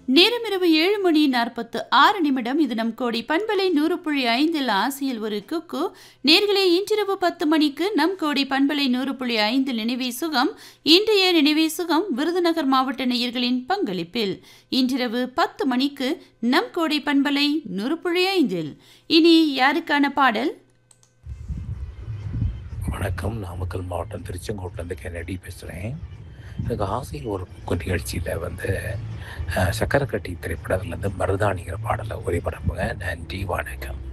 நேரம் இரவு ஏழு மணி நாற்பத்து ஆறு நிமிடம் இது நம் கோடி பண்பலை நூறு புள்ளி ஐந்தில் ஆசையில் ஒரு குக்கு நேர்களே இன்றிரவு பத்து மணிக்கு நம் கோடி பண்பலை நூறு புள்ளி ஐந்தில் நினைவே சுகம் இன்றைய நினைவே சுகம் விருதுநகர் மாவட்ட நேயர்களின் பங்களிப்பில் இன்றிரவு பத்து மணிக்கு நம் கோடி பண்பலை நூறு புள்ளி ஐந்தில் இனி யாருக்கான பாடல் வணக்கம் நாமக்கல் மாவட்டம் திருச்செங்கோட்டிலேருந்து கென்னடி பேசுகிறேன் எனக்கு ஆசை ஒரு குக்கு நிகழ்ச்சியில் வந்து அஹ், சக்கரக்கட்டி திரைப்படத்துலேருந்து மருதாணிங்கிற பாடலை ஒளிபரப்புங்க நன்றி வணக்கம்